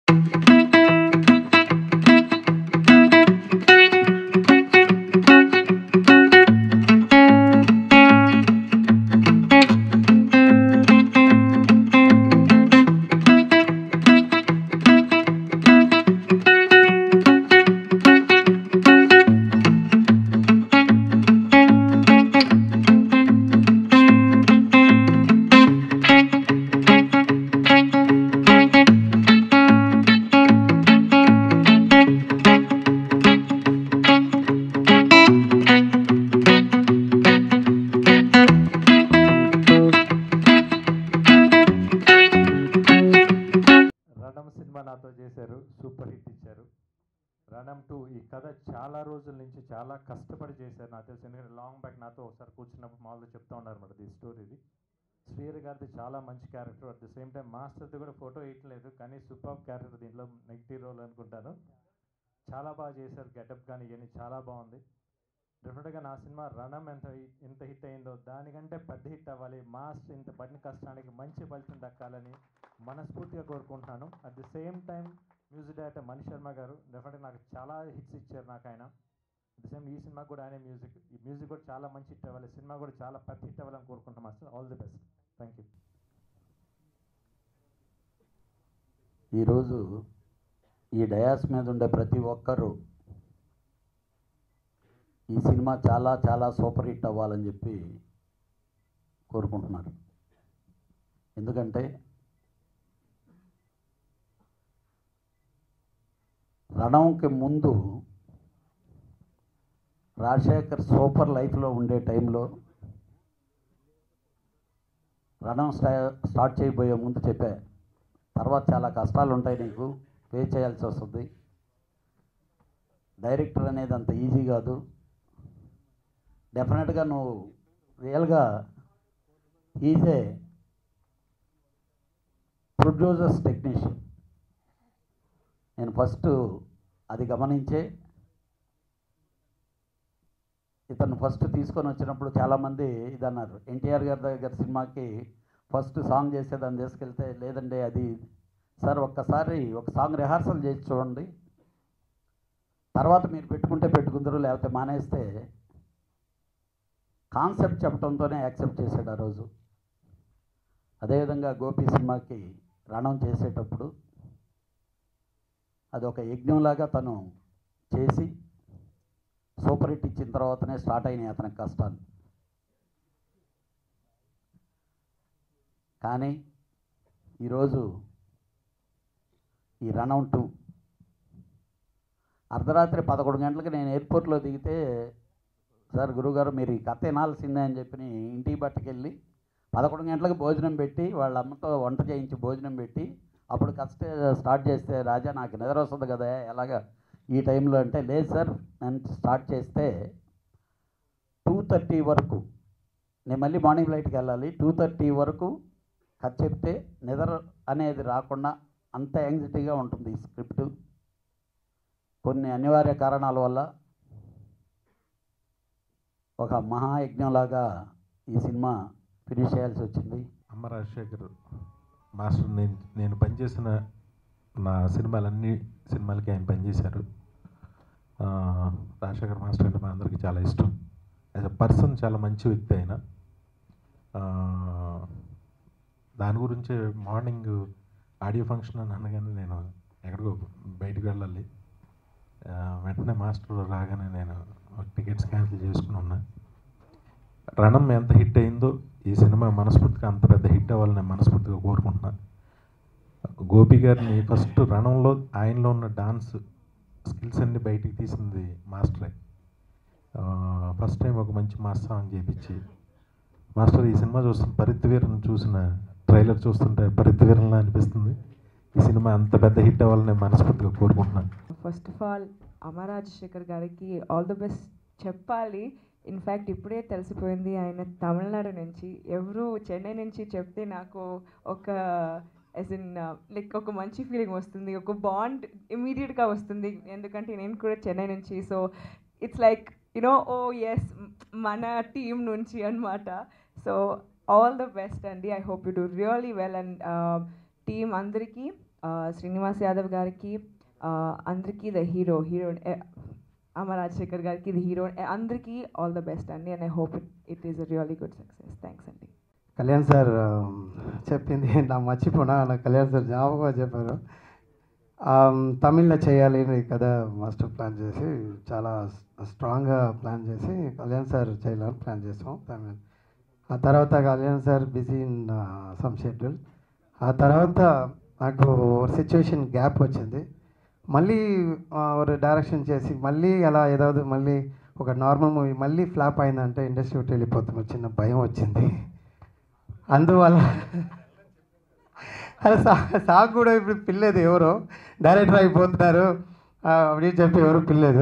రణం cinema నాతో చేశారు super hit ఇచ్చారు రణం టూ ఈ కథ చాలా రోజుల నుంచి చాలా కష్టపడి చేశారు నాకు తెలిసి ఎందుకంటే లాంగ్ బ్యాక్ నాతో ఒకసారి కూర్చున్నప్పుడు మామూలుగా చెప్తా ఉన్నారు అన్నమాట ఈ స్టోరీది శ్రీహరి గారిది చాలా మంచి character at the same time మాస్టర్ది కూడా ఫోటో ఇట్లేదు కానీ సూపర్ క్యారెక్టర్ దీంట్లో నెగిటివ్ రోల్ అనుకుంటాను చాలా బాగా చేశారు గెటప్ కానీ ఇవన్నీ చాలా బాగుంది డెఫినెట్గా నా సినిమా రణం ఎంత హి- ఎంత హిట్ అయిందో దానికంటే పెద్ద హిట్ అవ్వాలి మాస్టర్ ఇంత పడిన కష్టానికి మంచి ఫలితం దక్కాలని మనస్ఫూర్తిగా కోరుకుంటున్నాను at the same time music director Mani Sharma గారు డెఫినెట్గా నాకు చాలా హిట్స్ ఇచ్చారు నాకు ఆయన అట్ ది సేమ్ ఈ సినిమా కూడా ఆయనే మ్యూజిక్ ఈ మ్యూజిక్ కూడా చాలా మంచి హిట్ అవ్వాలి సినిమా కూడా చాలా పెద్ద హిట్ అవ్వాలని కోరుకుంటాం master all the best thank you ఈరోజు ఈ డయాస్ మీద ఉండే ప్రతి ఒక్కరూ ఈ సినిమా చాలా చాలా సూపర్ హిట్ అవ్వాలని చెప్పి కోరుకుంటున్నారు ఎందుకంటే రణంకి ముందు రాజశేఖర్ సూపర్ లైఫ్లో ఉండే టైంలో రణం స్టా స్టార్ట్ చేయబోయే ముందు చెప్పా తర్వాత చాలా కష్టాలు ఉంటాయి నీకు ఫేస్ చేయాల్సి వస్తుంది డైరెక్టర్ అనేది అంత ఈజీ కాదు డెఫినెట్గా నువ్వు రియల్గా ఈజే ప్రొడ్యూసర్స్ టెక్నీషియన్ నేను ఫస్ట్ అది గమనించే ఇతను ఫస్ట్ తీసుకొని వచ్చినప్పుడు చాలామంది ఇది అన్నారు ఎన్టీఆర్ గారి దగ్గర సినిమాకి ఫస్ట్ సాంగ్ చేసేదాన్ని తీసుకెళ్తే లేదండి అది సార్ ఒక్కసారి ఒక సాంగ్ రిహార్సల్ చేసి చూడండి తర్వాత మీరు పెట్టుకుంటే పెట్టుకుందరు లేకపోతే మానేస్తే కాన్సెప్ట్ చెప్పడంతోనే యాక్సెప్ట్ చేశాడు ఆ రోజు అదేవిధంగా గోపి సినిమాకి రణం చేసేటప్పుడు అది ఒక యజ్ఞంలాగా తను చేసి సూపర్ హిట్ ఇచ్చిన తర్వాతనే స్టార్ట్ అయినాయి అతనికి కష్టాలు కానీ ఈరోజు ఈ రన్ టూ అర్ధరాత్రి పదకొండు గంటలకు నేను ఎయిర్పోర్ట్లో దిగితే సార్ గురుగారు మీరు ఈ కథ వినాల్సిందే అని చెప్పి ఇంటికి పట్టుకెళ్ళి పదకొండు గంటలకు భోజనం పెట్టి వాళ్ళ అమ్మతో వంట చేయించి భోజనం పెట్టి అప్పుడు కష్ట స్టార్ట్ చేస్తే రాజా నాకు నిద్ర వస్తుంది కదా ఎలాగా ఈ టైంలో అంటే లేదు సార్ నేను స్టార్ట్ చేస్తే టూ థర్టీ వరకు నేను మళ్ళీ మార్నింగ్ ఫ్లైట్కి వెళ్ళాలి టూ థర్టీ వరకు కథ చెప్తే నిద్ర అనేది రాకుండా అంత యాంగ్జైటీగా ఉంటుంది ఈ స్క్రిప్ట్ కొన్ని అనివార్య కారణాల వల్ల ఒక మహాయజ్ఞంలాగా ఈ సినిమా ఫినిష్ చేయాల్సి వచ్చింది అమ్మ రాజశేఖర్ మాస్టర్ నేను నేను పనిచేసిన నా సినిమాలన్నీ సినిమాలకి ఆయన పనిచేశారు ఆ, రాజశేఖర్ మాస్టర్ అంటే మా అందరికీ చాలా ఇష్టం యాజ్ అ పర్సన్ చాలా మంచి వ్యక్తి ఆయన ఆ, దాని గురించి మార్నింగ్ ఆడియో ఫంక్షన్ అని అనగానే నేను ఎక్కడికో బయటకు వెళ్ళాలి ఆ, వెంటనే మాస్టర్ రాగానే నేను టికెట్స్ క్యాన్సిల్ చేసుకుని ఉన్నా రణం ఎంత హిట్ అయిందో ఈ సినిమా మనస్ఫూర్తిగా అంత పెద్ద హిట్ అవ్వాలని నేను మనస్ఫూర్తిగా కోరుకుంటున్నా గోపి గారిని ఫస్ట్ రణంలో ఆయనలో ఉన్న డాన్స్ స్కిల్స్ అన్ని బయటికి తీసింది మాస్టరే ఫస్ట్ టైం ఒక మంచి మాస్ సాంగ్ చేపించి మాస్టర్ ఈ సినిమా చూస్తున్న పరిత్వీరను చూసిన ట్రైలర్ చూస్తుంటే పరిత్వీరంలా అనిపిస్తుంది ఈ సినిమా అంత పెద్ద హిట్ అవ్వాలని నేను మనస్ఫూర్తిగా కోరుకుంటున్నాను first of all Amara Rajasekhar గారికి ఆల్ ద బెస్ట్ చెప్పాలి ఇన్ఫ్యాక్ట్ ఇప్పుడే తెలిసిపోయింది ఆయన తమిళనాడు నుంచి ఎవరు చెన్నై నుంచి చెప్తే నాకు ఒక యాజ్ ఇన్ లైక్ ఒక మంచి ఫీలింగ్ వస్తుంది ఒక బాండ్ ఇమీడియట్గా వస్తుంది ఎందుకంటే నేను కూడా చెన్నై నుంచి సో ఇట్స్ లైక్ యునో ఓ ఎస్ మన టీం నుంచి అనమాట సో ఆల్ ద బెస్ట్ అండి I hope you do really well and team అందరికీ శ్రీనివాస్ యాదవ్ గారికి uh, అందరికీ the hero hero Amar Rajasekhar గారికి ది హీరో అందరికీ ఆల్ ద బెస్ట్ అండి and I hope it it is a really good success thanks అండి Kalyan sir ఆ, చెప్పింది నా మర్చిపోనా నా కళ్యాణ్ సార్ జ్ఞాపకంగా చెప్పారు ఆ, తమిళ్లో చేయాలి అని కదా మాస్టర్ ప్లాన్ చేసి చాలా స్ట్రాంగ్గా ప్లాన్ చేసి కళ్యాణ్ సార్ చేయాలని ప్లాన్ చేసాం తమిళ్ ఆ తర్వాత Kalyan sir busy in some schedule ఆ తర్వాత నాకు సిచ్యువేషన్ గ్యాప్ వచ్చింది మళ్ళీ ఆ, ఒక డైరెక్షన్ చేసి మళ్ళీ అలా ఏதாவது మళ్ళీ ఒక నార్మల్ మూవీ మళ్ళీ ఫ్లాప్ అయిందంటే ఇండస్ట్రీ విட்டு వెళ్ళిపోతాం చిన్న భయం వచ్చింది అందువల్ల అది సా సాకు కూడా ఇప్పుడు పిల్లేదు ఎవరు డైరెక్టర్ అయిపోతున్నారు ఆ, అని చెప్పి ఎవరు పిల్లేదు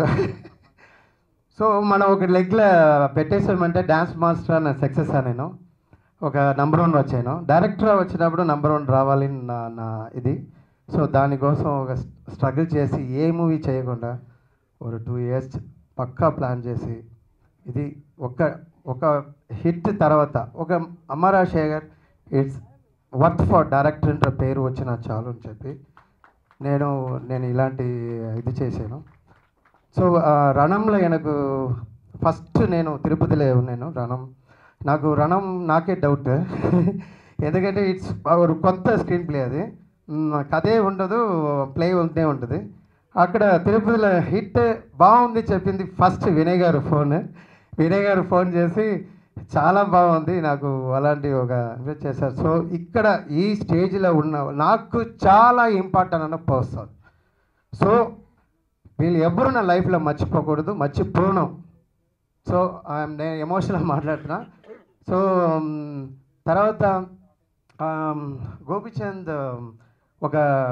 సో మనం ఒక లెగ్లో పెట్టేసామంటే డ్యాన్స్ మాస్టర్ అని సక్సెస్ నేను ఒక నంబర్ వన్ వచ్చాను డైరెక్టర్ వచ్చినప్పుడు నంబర్ వన్ రావాలి నా నా ఇది సో దానికోసం ఒక స్ట్రగుల్ చేసి ఏ మూవీ చేయకుండా ఒక టూ ఇయర్స్ పక్కా ప్లాన్ చేసి ఇది ఒక ఒక హిట్ తర్వాత ఒక Amara Sekhar it's worth for director అంటే పేరు వచ్చిన చాలు అని చెప్పి నేను నేను ఇలాంటి ఇది చేశాను సో ఆ, రణంలో నాకు ఫస్ట్ నేను తిరుపతిలో ఉన్నాను రణం నాకు రణం నాకే డౌట్ ఎందుకంటే ఇట్స్ ఒక కొత్త స్క్రీన్ ప్లే అది మ్, కథే ఉండదు ప్లే ఉంటే ఉంటుంది అక్కడ తిరుపతిలో హిట్ బాగుంది చెప్పింది ఫస్ట్ వినయ్ గారు ఫోన్ వినయ్ గారు ఫోన్ చేసి చాలా బాగుంది నాకు అలాంటి ఒక ఇన్వెస్ట్ చేశారు సో ఇక్కడ ఈ స్టేజ్లో ఉన్న నాకు చాలా ఇంపార్టెంట్ అన్న పర్సన్ సో వీళ్ళు ఎవరు నా లైఫ్లో మర్చిపోకూడదు మర్చిపోను సో ఐఎమ్ నేను ఎమోషనల్ మాట్లాడుతున్నా సో మ్, తర్వాత ఆమ్, గోపిచంద్ ఒక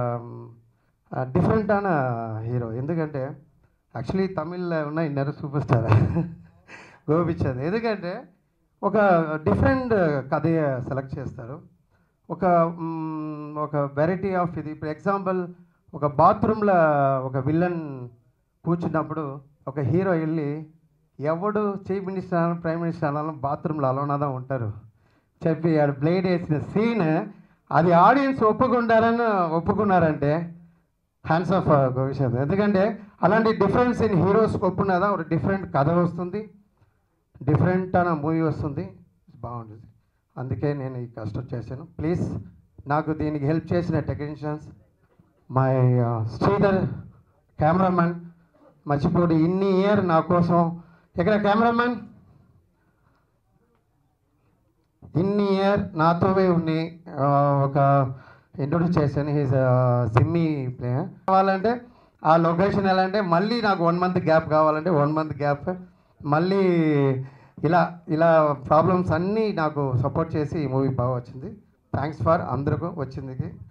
డిఫరెంట్ అయిన హీరో ఎందుకంటే యాక్చువల్లీ తమిళ్లో ఉన్న ఇన్నర్ సూపర్ స్టార్ గోపిచంద్ ఎందుకంటే ఒక డిఫరెంట్ కథ సెలెక్ట్ చేస్తారు ఒక మ్, ఒక వెరైటీ ఆఫ్ ఇది ఇప్పుడు ఎగ్జాంపుల్ ఒక బాత్రూంలో ఒక విలన్ కూర్చున్నప్పుడు ఒక హీరో వెళ్ళి ఎవడు చీఫ్ మినిస్టర్ అనాలి ప్రైమ్ మినిస్టర్ అనాలి బాత్రూంలో అలోనాదా ఉంటారు చెప్పి ఆడ బ్లేడ్ వేసిన సీన్ అది ఆడియన్స్ ఒప్పుకుంటారని ఒప్పుకున్నారంటే హ్యాండ్స్ ఆఫ్ గోవిషద్ ఎందుకంటే అలాంటి డిఫరెన్స్ ఇన్ హీరోస్ ఒప్పుకున్నదా ఒక డిఫరెంట్ కథ వస్తుంది డిఫరెంట్ అన్న మూవీ వస్తుంది బాగుంటుంది అందుకే నేను ఈ కష్టం చేశాను ప్లీజ్ నాకు దీనికి హెల్ప్ చేసిన టెక్నీషియన్స్ మై శ్రీధర్ కెమెరామెన్ మర్చిపోడు ఇన్ని ఇయర్ నా కోసం ఎక్కడ కెమెరామెన్ ఇన్ని ఇయర్ నాతోనే ఉండి ఆ, ఒక ఇంట్రొడ్యూస్ చేశాను హీస్ సిమ్మి ప్లే కావాలంటే ఆ లొకేషన్ ఎలా అంటే మళ్ళీ నాకు వన్ మంత్ గ్యాప్ కావాలంటే వన్ మంత్ గ్యాప్ మళ్ళీ ఇలా ఇలా ప్రాబ్లమ్స్ అన్నీ నాకు సపోర్ట్ చేసి ఈ మూవీ బాగా వచ్చింది థ్యాంక్స్ ఫర్ అందరికీ వచ్చిందికి